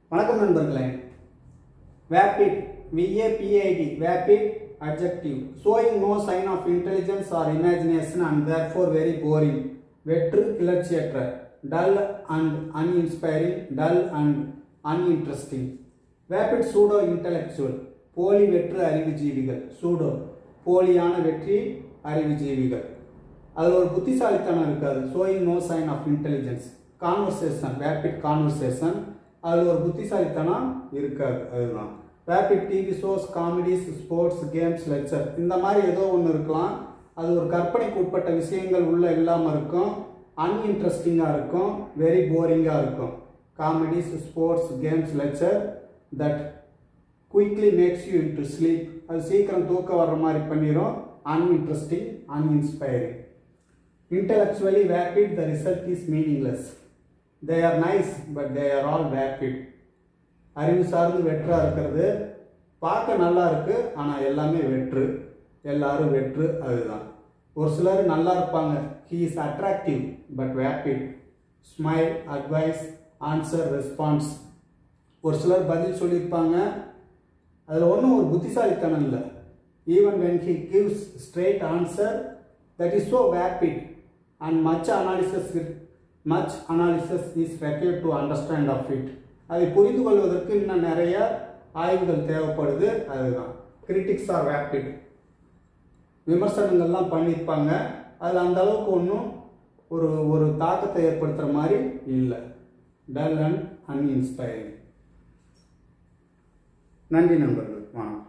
வணக்கம் நண்பர்களே வேப்பிட் விஏபிஐடி வேப்பிட் adjective showing no sign of intelligence or imagination and therefore very boring வெற்று கிளர்ச்சியற்ற dull and uninspiring dull and uninteresting vapid pseudo intellectual போலி வெற்று அறிவுஜீவிகள் pseudo போலியான வெற்றி அறிவுஜீவிகள் அதில் ஒரு புத்திசாலித்தனம் இருக்காது showing no sign of intelligence conversation rapid conversation அதில் ஒரு புத்திசாலித்தனம் இருக்காது அதுதான் rapid TV shows comedies sports games lecture இந்த மாதிரி ஏதோ ஒன்று இருக்கலாம் அது ஒரு கற்பனைக்கு உட்பட்ட விஷயங்கள் உள்ள இல்லாமல் இருக்கும் அன்இன்ட்ரெஸ்டிங்காக இருக்கும் வெரி போரிங்காக இருக்கும் comedies sports games lecture that quickly makes you into sleep அது சீக்கிரம் தூக்கம் வர்ற மாதிரி பண்ணிடும் uninteresting uninspiring intellectually vapid the result is meaningless they are nice but they are all vapid அறிவு சார்ந்து வெற்றா இருக்கிறது பார்க்க நல்லா இருக்கு ஆனால் எல்லாமே வெற்று எல்லாரும் வெற்று அதுதான் ஒரு சிலர் நல்லா இருப்பாங்க he is attractive but vapid smile advice answer response ஒரு சிலர் பதில் சொல்லியிருப்பாங்க அதில் ஒன்றும் ஒரு புத்திசாலித்தனம் இல்லை even when he gives straight answer that is so vapid and much analysis much analysis is required to understand of it அதை புரிந்து கொள்வதற்கு இன்னும் நிறைய ஆய்வுகள் தேவைப்படுது அதுதான் கிரிட்டிக்ஸ் ஆர் வேப்பிட் விமர்சனங்கள்லாம் பண்ணியிருப்பாங்க அதில் அந்த அளவுக்கு ஒன்றும் ஒரு ஒரு தாக்கத்தை ஏற்படுத்துகிற மாதிரி இல்லை டல் அண்ட் அன்இன்ஸ்பைரிங் நன்றி நண்பர்கள் வணக்கம்